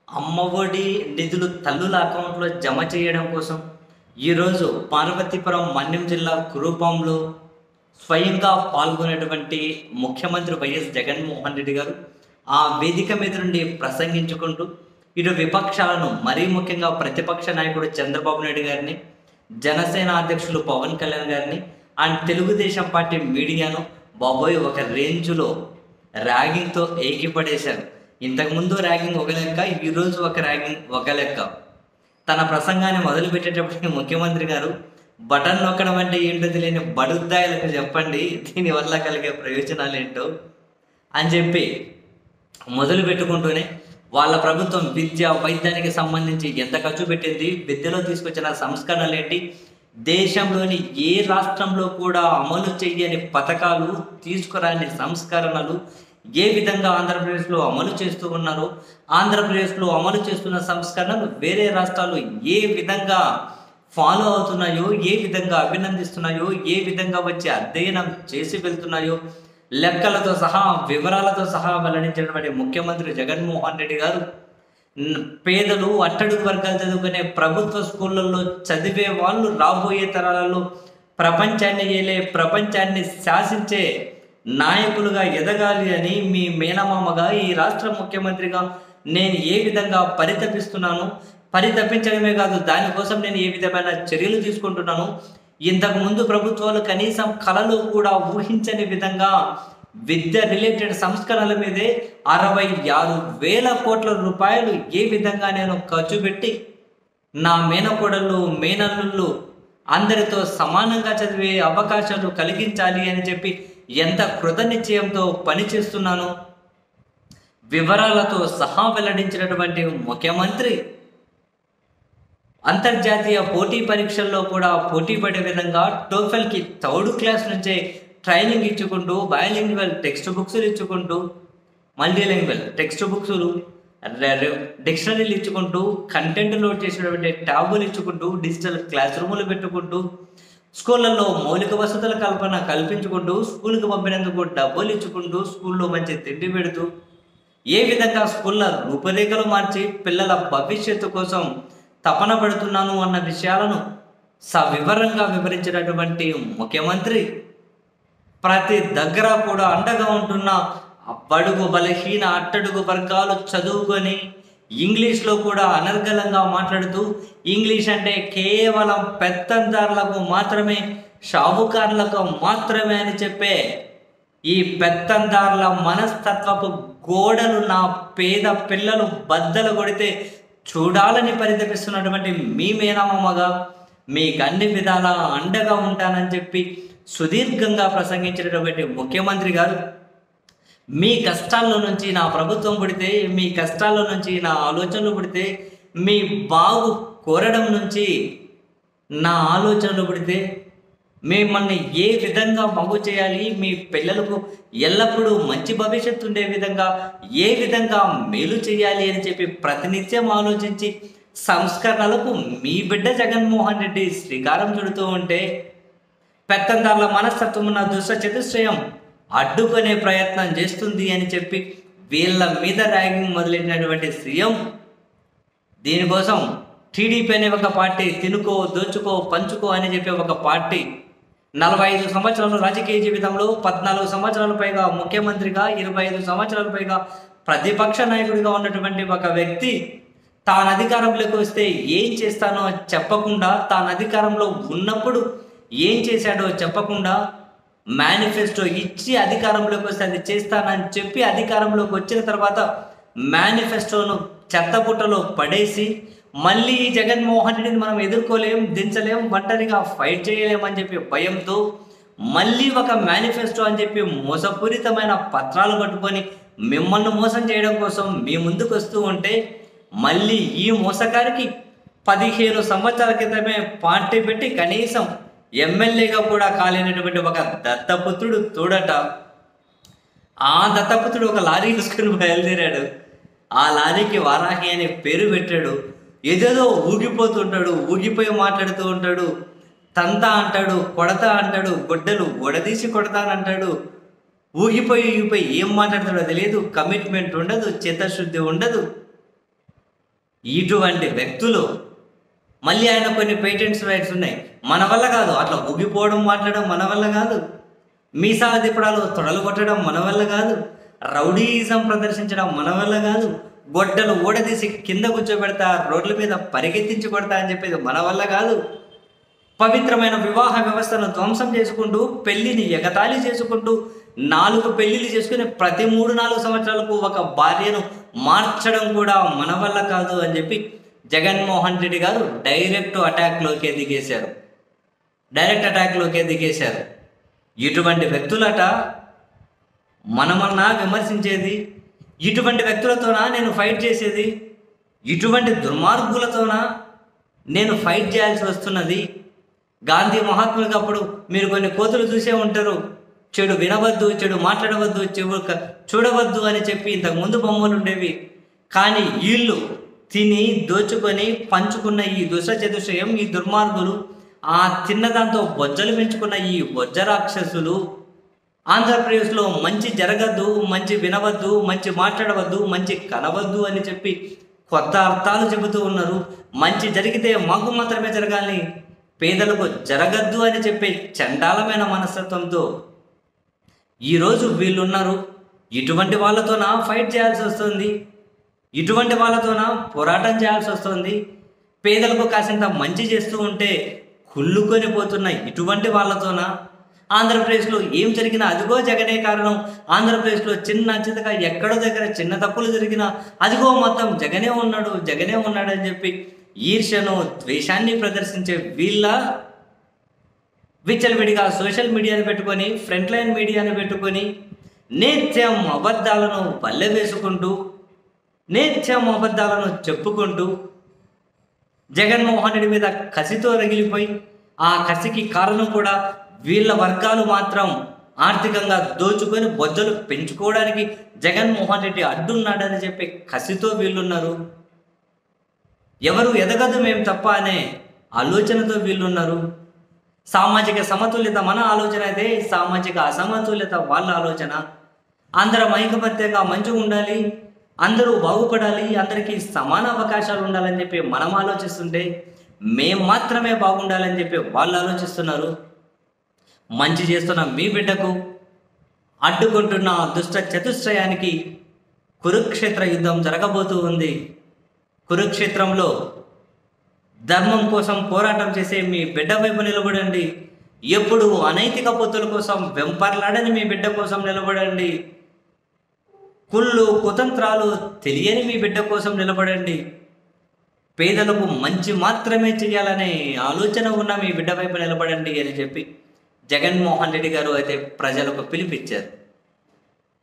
అమ్మఒడి నిధులు తల్లుల అకౌంట్లో జమ చేయడం కోసం ఈరోజు పార్వతీపురం మన్యం జిల్లా కురూపంలో స్వయంగా పాల్గొనేటువంటి ముఖ్యమంత్రి వైఎస్ జగన్మోహన్ రెడ్డి గారు ఆ వేదిక మీద నుండి ప్రసంగించుకుంటూ ఇటు విపక్షాలను మరీ ముఖ్యంగా ప్రతిపక్ష నాయకుడు చంద్రబాబు నాయుడు గారిని జనసేన అధ్యక్షులు పవన్ కళ్యాణ్ గారిని అండ్ తెలుగుదేశం పార్టీ మీడియాను బాబోయ్ ఒక రేంజ్లో ర్యాగింగ్తో ఏకిపడేశారు ఇంతకుముందు ర్యాగింగ్ ఒక లెక్క ఈరోజు ఒక ర్యాగింగ్ ఒక లెక్క తన ప్రసంగాన్ని మొదలుపెట్టేటప్పటికి ముఖ్యమంత్రి గారు బటన్ నొక్కడం అంటే ఏంటో తెలియని బడుద్దాయులకు చెప్పండి దీనివల్ల కలిగే ప్రయోజనాలు ఏంటో అని చెప్పి మొదలు పెట్టుకుంటూనే వాళ్ళ ప్రభుత్వం విద్య వైద్యానికి సంబంధించి ఎంత ఖర్చు పెట్టింది విద్యలో తీసుకొచ్చిన సంస్కరణలు ఏంటి దేశంలోని ఏ రాష్ట్రంలో కూడా అమలు చేయని పథకాలు తీసుకురాని సంస్కరణలు ఏ విధంగా ఆంధ్రప్రదేశ్లో అమలు చేస్తూ ఉన్నారో ఆంధ్రప్రదేశ్లో అమలు చేస్తున్న సంస్కరణలు వేరే రాష్ట్రాలు ఏ విధంగా ఫాలో అవుతున్నాయో ఏ విధంగా అభినందిస్తున్నాయో ఏ విధంగా వచ్చి అధ్యయనం చేసి వెళ్తున్నాయో లెక్కలతో సహా వివరాలతో సహా వెల్లడించినటువంటి ముఖ్యమంత్రి జగన్మోహన్ రెడ్డి గారు న్- పేదలు అట్టడుగు వర్గాలు చదువుకునే ప్రభుత్వ స్కూళ్ళల్లో చదివే వాళ్ళు రాబోయే తరాలలో ప్రపంచాన్ని ఏలే ప్రపంచాన్ని శాసించే నాయకులుగా ఎదగాలి అని మీ మేనమామగా ఈ రాష్ట్ర ముఖ్యమంత్రిగా నేను ఏ విధంగా పరితపిస్తున్నాను పరితపించడమే కాదు దానికోసం నేను ఏ విధమైన చర్యలు తీసుకుంటున్నాను ఇంతకు ముందు ప్రభుత్వాలు కనీసం కళలో కూడా ఊహించని విధంగా విద్య రిలేటెడ్ సంస్కరణల మీదే అరవై ఆరు వేల కోట్ల రూపాయలు ఏ విధంగా నేను ఖర్చు పెట్టి నా మేనకోడళ్ళు మేనల్లుళ్ళు అందరితో సమానంగా చదివే అవకాశాలు కలిగించాలి అని చెప్పి ఎంత కృతనిశ్చయంతో పనిచేస్తున్నాను వివరాలతో సహా వెల్లడించినటువంటి ముఖ్యమంత్రి అంతర్జాతీయ పోటీ పరీక్షల్లో కూడా పోటీ పడే విధంగా టోఫెల్కి థర్డ్ క్లాస్ నుంచే ట్రైనింగ్ ఇచ్చుకుంటూ బయోలింగ్వల్ టెక్స్ట్ బుక్స్లు ఇచ్చుకుంటూ మల్టీలింగ్వల్ టెక్స్ట్ బుక్స్లు డిక్షనరీలు ఇచ్చుకుంటూ కంటెంట్ లోడ్ చేసినటువంటి ట్యాబులు ఇచ్చుకుంటూ డిజిటల్ క్లాస్ రూములు పెట్టుకుంటూ స్కూళ్ళల్లో మౌలిక వసతుల కల్పన కల్పించుకుంటూ స్కూల్కి పంపినందుకు డబ్బులు ఇచ్చుకుంటూ స్కూల్లో మంచి తిండి పెడుతూ ఏ విధంగా స్కూళ్ళ రూపురేఖలు మార్చి పిల్లల భవిష్యత్తు కోసం తపన పడుతున్నాను అన్న విషయాలను సవివరంగా వివరించినటువంటి ముఖ్యమంత్రి ప్రతి దగ్గర కూడా అండగా ఉంటున్న బడుగు బలహీన అట్టడుగు వర్గాలు చదువుకొని ఇంగ్లీష్లో కూడా అనర్గళంగా మాట్లాడుతూ ఇంగ్లీష్ అంటే కేవలం పెత్తందారులకు మాత్రమే షావుకారులకు మాత్రమే అని చెప్పే ఈ పెత్తందారుల మనస్తత్వపు గోడలు నా పేద పిల్లలు బద్దలు కొడితే చూడాలని పరితపిస్తున్నటువంటి మీ మేనమామగా మీకు అన్ని విధాల అండగా ఉంటానని చెప్పి సుదీర్ఘంగా ప్రసంగించినటువంటి ముఖ్యమంత్రి గారు మీ కష్టాల్లో నుంచి నా ప్రభుత్వం పుడితే మీ కష్టాల్లో నుంచి నా ఆలోచనలు పుడితే మీ బాగు కోరడం నుంచి నా ఆలోచనలు పుడితే మిమ్మల్ని ఏ విధంగా బాగు చేయాలి మీ పిల్లలకు ఎల్లప్పుడూ మంచి భవిష్యత్తు ఉండే విధంగా ఏ విధంగా మేలు చేయాలి అని చెప్పి ప్రతినిత్యం ఆలోచించి సంస్కరణలకు మీ బిడ్డ జగన్మోహన్ రెడ్డి శ్రీకారం చుడుతూ ఉంటే పెత్తందారుల మనస్తత్వం ఉన్న దుష్ట చతుశ్రయం అడ్డుకునే ప్రయత్నం చేస్తుంది అని చెప్పి వీళ్ళ మీద ర్యాగింగ్ మొదలెట్టినటువంటి సీఎం దీనికోసం టీడీపీ అనే ఒక పార్టీ తినుకో దోచుకో పంచుకో అని చెప్పే ఒక పార్టీ నలభై ఐదు సంవత్సరాల రాజకీయ జీవితంలో పద్నాలుగు సంవత్సరాల పైగా ముఖ్యమంత్రిగా ఇరవై ఐదు సంవత్సరాల పైగా ప్రతిపక్ష నాయకుడిగా ఉన్నటువంటి ఒక వ్యక్తి తాను అధికారంలోకి వస్తే ఏం చేస్తానో చెప్పకుండా తాను అధికారంలో ఉన్నప్పుడు ఏం చేశాడో చెప్పకుండా మేనిఫెస్టో ఇచ్చి అధికారంలోకి వస్తే అది చేస్తానని చెప్పి అధికారంలోకి వచ్చిన తర్వాత మేనిఫెస్టోను చెత్తపుట్టలో పడేసి మళ్ళీ ఈ జగన్మోహన్ రెడ్డిని మనం ఎదుర్కోలేం దించలేం ఒంటరిగా ఫైట్ చేయలేం అని చెప్పి భయంతో మళ్ళీ ఒక మేనిఫెస్టో అని చెప్పి మోసపూరితమైన పత్రాలు పట్టుకొని మిమ్మల్ని మోసం చేయడం కోసం మీ ముందుకు వస్తూ ఉంటే మళ్ళీ ఈ మోసగారికి పదిహేను సంవత్సరాల క్రితమే పార్టీ పెట్టి కనీసం ఎమ్మెల్యేగా కూడా కాలేనటువంటి ఒక దత్తపుత్రుడు తోడట ఆ దత్తపుత్రుడు ఒక లారీ తీసుకుని బయలుదేరాడు ఆ లారీకి వారాహి అనే పేరు పెట్టాడు ఏదేదో ఊగిపోతుంటాడు ఊగిపోయి మాట్లాడుతూ ఉంటాడు తంతా అంటాడు కొడతా అంటాడు గొడ్డలు ఒడదీసి కొడతానంటాడు ఊగిపోయి ఊగిపోయి ఏం మాట్లాడతాడో తెలియదు కమిట్మెంట్ ఉండదు చిత్తశుద్ధి ఉండదు ఇటువంటి వ్యక్తులు మళ్ళీ ఆయన కొన్ని పేటెంట్స్ రైట్స్ ఉన్నాయి మన వల్ల కాదు అట్లా ఉగిపోవడం మాట్లాడడం మన వల్ల కాదు మీసాల తిప్పడాలు తొడలు కొట్టడం మన వల్ల కాదు రౌడీయిజం ప్రదర్శించడం మన వల్ల కాదు గొడ్డలు ఊడదీసి కింద కూర్చోబెడతా రోడ్ల మీద పరిగెత్తించి కొడతా అని చెప్పేది మన వల్ల కాదు పవిత్రమైన వివాహ వ్యవస్థను ధ్వంసం చేసుకుంటూ పెళ్లిని ఎగతాళి చేసుకుంటూ నాలుగు పెళ్లిళ్ళు చేసుకుని ప్రతి మూడు నాలుగు సంవత్సరాలకు ఒక భార్యను మార్చడం కూడా మన వల్ల కాదు అని చెప్పి జగన్మోహన్ రెడ్డి గారు డైరెక్ట్ అటాక్లోకి దిగేశారు డైరెక్ట్ అటాక్లోకి దిగేశారు ఇటువంటి వ్యక్తులట మనమన్నా విమర్శించేది ఇటువంటి వ్యక్తులతోనా నేను ఫైట్ చేసేది ఇటువంటి దుర్మార్గులతోనా నేను ఫైట్ చేయాల్సి వస్తున్నది గాంధీ మహాత్ములకి అప్పుడు మీరు కొన్ని కోతులు చూసే ఉంటారు చెడు వినవద్దు చెడు మాట్లాడవద్దు చెడు క- చూడవద్దు అని చెప్పి ఇంతకు ముందు బొమ్మలు ఉండేవి కానీ వీళ్ళు తిని దోచుకొని పంచుకున్న ఈ దుష చతుషయం ఈ దుర్మార్గులు ఆ తిన్నదాంతో బొజ్జలు పెంచుకున్న ఈ బొజ్జ రాక్షసులు ఆంధ్రప్రదేశ్లో మంచి జరగద్దు మంచి వినవద్దు మంచి మాట్లాడవద్దు మంచి కనవద్దు అని చెప్పి కొత్త అర్థాలు చెబుతూ ఉన్నారు మంచి జరిగితే మాకు మాత్రమే జరగాలి పేదలకు జరగద్దు అని చెప్పే చండాలమైన మనస్తత్వంతో ఈరోజు వీళ్ళున్నారు ఇటువంటి వాళ్ళతోన ఫైట్ చేయాల్సి వస్తుంది ఇటువంటి వాళ్ళతోన పోరాటం చేయాల్సి వస్తుంది పేదలకు కాసింత మంచి చేస్తూ ఉంటే కుళ్ళుకొని పోతున్న ఇటువంటి వాళ్ళతోన ఆంధ్రప్రదేశ్లో ఏం జరిగినా అదిగో జగనే కారణం ఆంధ్రప్రదేశ్లో చిన్న చితగా ఎక్కడో దగ్గర చిన్న తప్పులు జరిగినా అదిగో మొత్తం జగనే ఉన్నాడు జగనే ఉన్నాడు అని చెప్పి ఈర్ష్యను ద్వేషాన్ని ప్రదర్శించే వీళ్ళ విచ్చలవిడిగా సోషల్ మీడియాను పెట్టుకొని ఫ్రంట్ లైన్ మీడియాను పెట్టుకొని నిత్యం అబద్ధాలను పల్లె వేసుకుంటూ నిత్యం అబద్ధాలను చెప్పుకుంటూ జగన్మోహన్ రెడ్డి మీద కసితో రగిలిపోయి ఆ కసికి కారణం కూడా వీళ్ళ వర్గాలు మాత్రం ఆర్థికంగా దోచుకొని బొజ్జలు పెంచుకోవడానికి జగన్మోహన్ రెడ్డి అడ్డున్నాడని చెప్పి కసితో వీళ్ళున్నారు ఎవరు ఎదగదు మేము తప్ప అనే ఆలోచనతో వీళ్ళున్నారు సామాజిక సమతుల్యత మన ఆలోచన అయితే సామాజిక అసమతుల్యత వాళ్ళ ఆలోచన అందరం ఐకమత్యంగా మంచిగా ఉండాలి అందరూ బాగుపడాలి అందరికీ సమాన అవకాశాలు ఉండాలని చెప్పి మనం ఆలోచిస్తుంటే మేం మాత్రమే బాగుండాలని చెప్పి వాళ్ళు ఆలోచిస్తున్నారు మంచి చేస్తున్న మీ బిడ్డకు అడ్డుకుంటున్న దుష్ట చతుశ్రయానికి కురుక్షేత్ర యుద్ధం జరగబోతూ ఉంది కురుక్షేత్రంలో ధర్మం కోసం పోరాటం చేసే మీ బిడ్డ వైపు నిలబడండి ఎప్పుడు అనైతిక పొత్తుల కోసం వెంపర్లాడని మీ బిడ్డ కోసం నిలబడండి కుళ్ళు కుతంత్రాలు తెలియని మీ బిడ్డ కోసం నిలబడండి పేదలకు మంచి మాత్రమే చేయాలనే ఆలోచన ఉన్న మీ బిడ్డ వైపు నిలబడండి అని చెప్పి జగన్మోహన్ రెడ్డి గారు అయితే ప్రజలకు పిలిపించారు